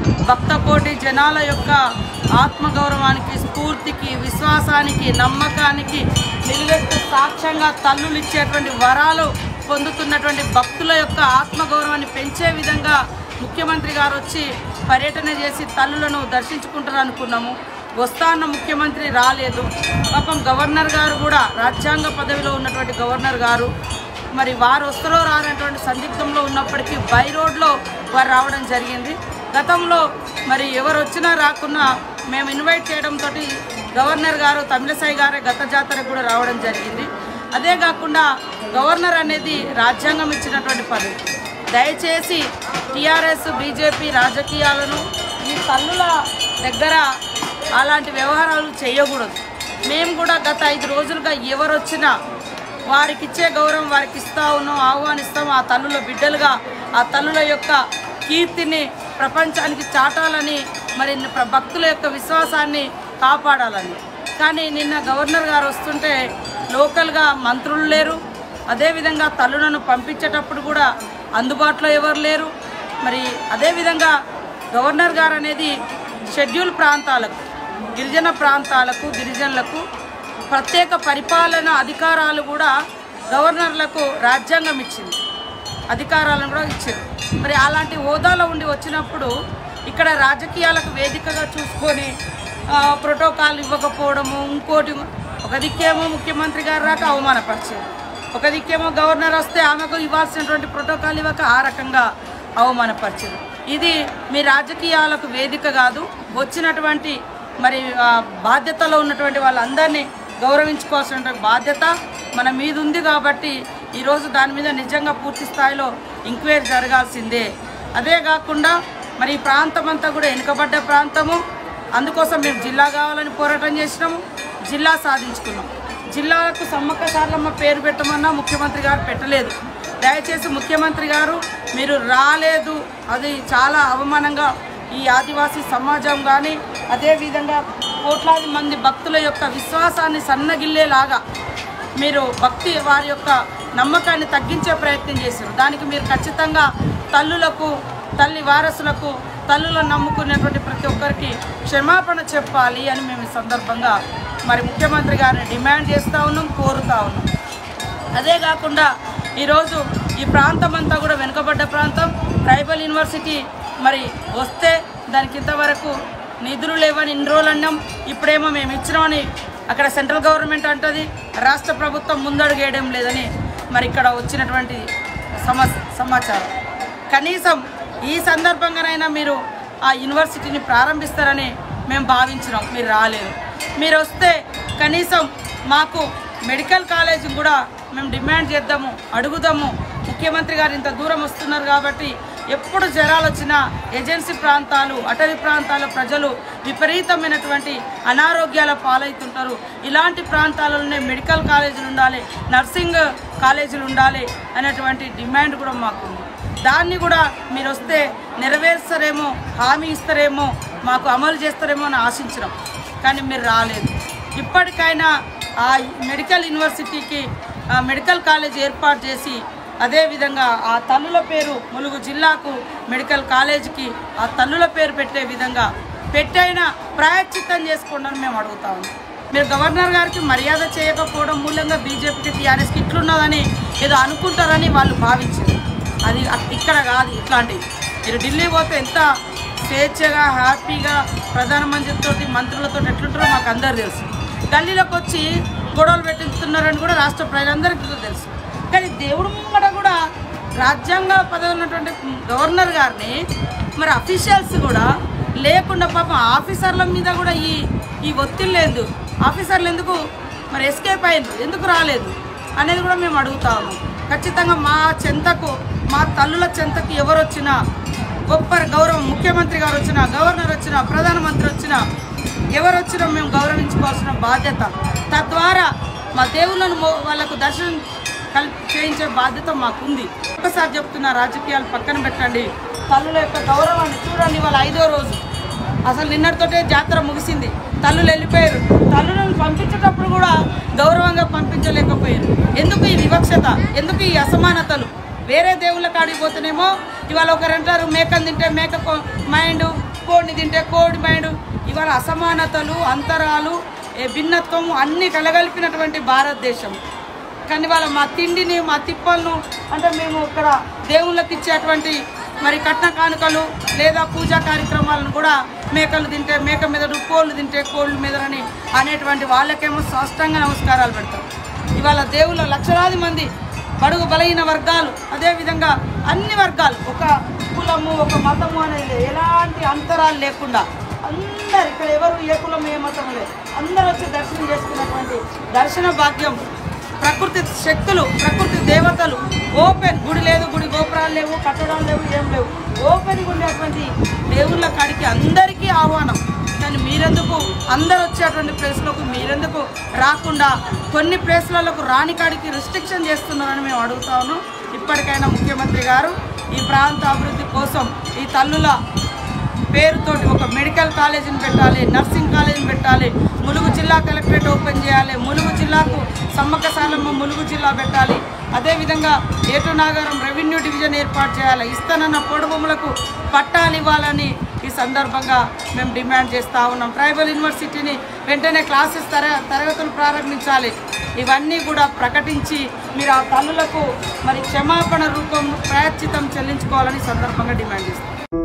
భక్తకోటి జనాల యొక్క ఆత్మగౌరవానికి స్ఫూర్తికి విశ్వాసానికి నమ్మకానికి నిలువెత్తు సాక్ష్యంగా తల్లులు ఇచ్చేటువంటి వరాలు పొందుతున్నటువంటి భక్తుల యొక్క ఆత్మగౌరవాన్ని పెంచే విధంగా ముఖ్యమంత్రి గారు వచ్చి పర్యటన చేసి తల్లులను దర్శించుకుంటారు అనుకున్నాము వస్తా అన్న ముఖ్యమంత్రి రాలేదు పాపం గవర్నర్ గారు కూడా రాజ్యాంగ పదవిలో ఉన్నటువంటి గవర్నర్ గారు మరి వారు వస్తారో రానటువంటి సందిగ్ధంలో ఉన్నప్పటికీ బై రోడ్లో వారు రావడం జరిగింది గతంలో మరి ఎవరు వచ్చినా రాకున్నా మేము ఇన్వైట్ చేయడంతో గవర్నర్ గారు తమిళసాయి గారే గత జాతరకు కూడా రావడం జరిగింది అదే కాకుండా గవర్నర్ అనేది రాజ్యాంగం ఇచ్చినటువంటి పదవి దయచేసి టీఆర్ఎస్ బీజేపీ రాజకీయాలను ఈ తల్లుల దగ్గర అలాంటి వ్యవహారాలు చేయకూడదు మేము కూడా గత ఐదు రోజులుగా ఎవరు వచ్చినా వారికి ఇచ్చే గౌరవం వారికి ఇస్తా ఉన్నాం ఆహ్వానిస్తాం ఆ తల్లుల బిడ్డలుగా ఆ తల్లుల యొక్క కీర్తిని ప్రపంచానికి చాటాలని మరి ప్ర- భక్తుల యొక్క విశ్వాసాన్ని కాపాడాలని కానీ నిన్న గవర్నర్ గారు వస్తుంటే లోకల్గా మంత్రులు లేరు అదేవిధంగా తల్లులను పంపించేటప్పుడు కూడా అందుబాటులో ఎవరు లేరు మరి అదేవిధంగా గవర్నర్ గారు అనేది షెడ్యూల్ ప్రాంతాలకు గిరిజన ప్రాంతాలకు గిరిజనులకు ప్రత్యేక పరిపాలన అధికారాలు కూడా గవర్నర్లకు రాజ్యాంగం ఇచ్చింది అధికారాలను కూడా ఇచ్చారు మరి అలాంటి హోదాలో ఉండి వచ్చినప్పుడు ఇక్కడ రాజకీయాలకు వేదికగా చూసుకొని ఆ, ప్రోటోకాల్ ఇవ్వకపోవడము ఇంకోటి ఒక దిక్కేమో ముఖ్యమంత్రి గారు రాక అవమానపరిచారు ఒక దిక్కేమో గవర్నర్ వస్తే ఆమెకు ఇవ్వాల్సినటువంటి ప్రోటోకాల్ ఇవ్వక ఆ రకంగా అవమానపరిచారు ఇది మీ రాజకీయాలకు వేదిక కాదు వచ్చినటువంటి మరి ఆ, బాధ్యతలో ఉన్నటువంటి వాళ్ళందరినీ గౌరవించుకోవాల్సిన బాధ్యత మన మీద ఉంది కాబట్టి ఈరోజు దాని మీద నిజంగా పూర్తి స్థాయిలో ఎంక్వైరీ జరగాల్సిందే అదే కాకుండా మరి ఈ ప్రాంతం అంతా కూడా వెనుకబడ్డ ప్రాంతము అందుకోసం మేము జిల్లా కావాలని పోరాటం చేసినాము జిల్లా సాధించుకున్నాం జిల్లాలకు సమ్మక్క సార్లమ్మ పేరు పెట్టమన్నా ముఖ్యమంత్రి గారు పెట్టలేదు దయచేసి ముఖ్యమంత్రి గారు మీరు రాలేదు అది చాలా అవమానంగా ఈ ఆదివాసీ సమాజం కానీ అదేవిధంగా కోట్లాది మంది భక్తుల యొక్క విశ్వాసాన్ని సన్నగిల్లేలాగా మీరు భక్తి వారి యొక్క నమ్మకాన్ని తగ్గించే ప్రయత్నం చేశారు దానికి మీరు ఖచ్చితంగా తల్లులకు తల్లి వారసులకు తల్లులను నమ్ముకునేటువంటి ప్రతి ఒక్కరికి క్షమాపణ చెప్పాలి అని మేము ఈ సందర్భంగా మరి ముఖ్యమంత్రి గారిని డిమాండ్ చేస్తూ ఉన్నాం కోరుతా ఉన్నాం అదే కాకుండా ఈరోజు ఈ ప్రాంతం అంతా కూడా వెనుకబడ్డ ప్రాంతం ట్రైబల్ యూనివర్సిటీ మరి వస్తే దానికి ఇంతవరకు నిధులు లేవని ఇన్ని రోజులు అన్నాం ఇప్పుడేమో మేము ఇచ్చినామని అక్కడ సెంట్రల్ గవర్నమెంట్ అంటది రాష్ట్ర ప్రభుత్వం ముందడుగు వేయడం లేదని మరి ఇక్కడ వచ్చినటువంటి సమస్ సమాచారం కనీసం ఈ సందర్భంగానైనా మీరు ఆ యూనివర్సిటీని ప్రారంభిస్తారని మేము భావించినాం మీరు రాలేదు మీరు వస్తే కనీసం మాకు మెడికల్ కాలేజ్ కూడా మేము డిమాండ్ చేద్దాము అడుగుదాము ముఖ్యమంత్రి గారు ఇంత దూరం వస్తున్నారు కాబట్టి ఎప్పుడు జ్వరాలు వచ్చినా ఏజెన్సీ ప్రాంతాలు అటవీ ప్రాంతాల ప్రజలు విపరీతమైనటువంటి అనారోగ్యాల పాలవుతుంటారు ఇలాంటి ప్రాంతాలలోనే మెడికల్ కాలేజీలు ఉండాలి నర్సింగ్ కాలేజీలు ఉండాలి అనేటువంటి డిమాండ్ కూడా మాకుంది దాన్ని కూడా మీరు వస్తే నెరవేరుస్తారేమో హామీ ఇస్తారేమో మాకు అమలు చేస్తారేమో అని ఆశించినాం కానీ మీరు రాలేదు ఇప్పటికైనా ఆ మెడికల్ యూనివర్సిటీకి ఆ మెడికల్ కాలేజ్ ఏర్పాటు చేసి అదేవిధంగా ఆ తల్లుల పేరు ములుగు జిల్లాకు మెడికల్ కాలేజీకి ఆ తల్లుల పేరు పెట్టే విధంగా పెట్టైనా ప్రాయశ్చిత్తం చేసుకోండి అని మేము అడుగుతా ఉన్నాం మీరు గవర్నర్ గారికి మర్యాద చేయకపోవడం మూలంగా బీజేపీకి టీఆర్ఎస్కి ఇట్లున్నదని ఏదో అనుకుంటారని వాళ్ళు భావించారు అది అక్- ఇక్కడ కాదు ఇట్లాంటివి మీరు ఢిల్లీ పోతే ఎంత స్వేచ్ఛగా హ్యాపీగా ప్రధానమంత్రితో మంత్రులతో ఎట్లుంటారో మాకు అందరు తెలుసు గల్లీలోకి వచ్చి గొడవలు పెట్టిస్తున్నారని కూడా రాష్ట్ర ప్రజలందరికీ తెలుసు కానీ దేవుడు ముంగట కూడా రాజ్యాంగ పదవి ఉన్నటువంటి గవర్నర్ గారిని మరి అఫీషియల్స్ కూడా లేకుండా పాపం ఆఫీసర్ల మీద కూడా ఈ ఈ ఒత్తిడి లేదు ఆఫీసర్లు ఎందుకు మరి ఎస్కేప్ అయ్యారు ఎందుకు రాలేదు అనేది కూడా మేము అడుగుతాము ఖచ్చితంగా మా చెంతకు మా తల్లుల చెంతకు ఎవరు వచ్చినా గొప్ప గౌరవం ముఖ్యమంత్రి గారు వచ్చినా గవర్నర్ వచ్చినా ప్రధానమంత్రి వచ్చినా ఎవరు వచ్చినా మేము గౌరవించుకోవాల్సిన బాధ్యత తద్వారా మా దేవుళ్ళను మో- వాళ్ళకు దర్శనం కల్ చేయించే బాధ్యత మాకుంది ఒకసారి చెప్తున్నా రాజకీయాలు పక్కన పెట్టండి తల్లుల యొక్క గౌరవాన్ని చూడండి వాళ్ళ ఐదో రోజు అసలు నిన్నటితోటే జాతర ముగిసింది తల్లులు వెళ్ళిపోయారు తల్లులను పంపించేటప్పుడు కూడా గౌరవంగా పంపించలేకపోయారు ఎందుకు ఈ వివక్షత ఎందుకు ఈ అసమానతలు వేరే దేవుళ్ళ కాడికి పోతేనేమో ఇవాళ ఒకరు అంటారు మేకను తింటే మేక మైండ్ కోడిని తింటే కోడి మైండ్ ఇవాళ అసమానతలు అంతరాలు ఏ భిన్నత్వము అన్ని కలగలిపినటువంటి భారతదేశం కానీ వాళ్ళ మా తిండిని మా తిప్పలను అంటే మేము ఇక్కడ దేవుళ్ళకి ఇచ్చేటువంటి మరి కట్న కానుకలు లేదా పూజా కార్యక్రమాలను కూడా మేకలు తింటే మేక మెదడు కోళ్ళు తింటే కోళ్ళు మెదడని అనేటువంటి వాళ్ళకేమో సాష్టంగా నమస్కారాలు పెడతారు ఇవాళ దేవుళ్ళ లక్షలాది మంది బడుగు బలహీన వర్గాలు అదేవిధంగా అన్ని వర్గాలు ఒక కులము ఒక మతము అనేది లేదు. ఎలాంటి అంతరాలు లేకుండా అందరు ఇక్కడ ఎవరు ఏ కులం ఏ మతం లేదు అందరూ వచ్చి దర్శనం చేసుకున్నటువంటి దర్శన భాగ్యం ప్రకృతి శక్తులు ప్రకృతి దేవతలు ఓపెన్ గుడి లేదు గుడి గోపురాలు లేవు కట్టడాలు లేవు ఏం లేవు ఓపెన్ ఉండేటువంటి దేవుళ్ళ కాడికి అందరికీ ఆహ్వానం కానీ మీరెందుకు అందరు వచ్చేటువంటి ప్లేస్లకు మీరెందుకు రాకుండా కొన్ని ప్లేస్లకు రాని కాడికి రిస్ట్రిక్షన్ చేస్తున్నారని మేము అడుగుతా ఉన్నాం ఇప్పటికైనా ముఖ్యమంత్రి గారు ఈ ప్రాంత అభివృద్ధి కోసం ఈ తల్లుల పేరుతోటి ఒక మెడికల్ కాలేజీని పెట్టాలి నర్సింగ్ కాలేజీని పెట్టాలి ములుగు జిల్లా కలెక్టరేట్ ఓపెన్ చేయాలి ములుగు జిల్లాకు సమ్మక్క సాలమ్మ ములుగు జిల్లా పెట్టాలి అదేవిధంగా ఏటు నాగారం రెవెన్యూ డివిజన్ ఏర్పాటు చేయాలి ఇస్తానన్న పొడుభూములకు పట్టాలు ఇవ్వాలని ఈ సందర్భంగా మేము డిమాండ్ చేస్తూ ఉన్నాం ట్రైబల్ యూనివర్సిటీని వెంటనే క్లాసెస్ తర తరగతులు ప్రారంభించాలి ఇవన్నీ కూడా ప్రకటించి మీరు ఆ తల్లులకు మరి క్షమాపణ రూపం ప్రాయశ్చితం చెల్లించుకోవాలని ఈ సందర్భంగా డిమాండ్ చేస్తాం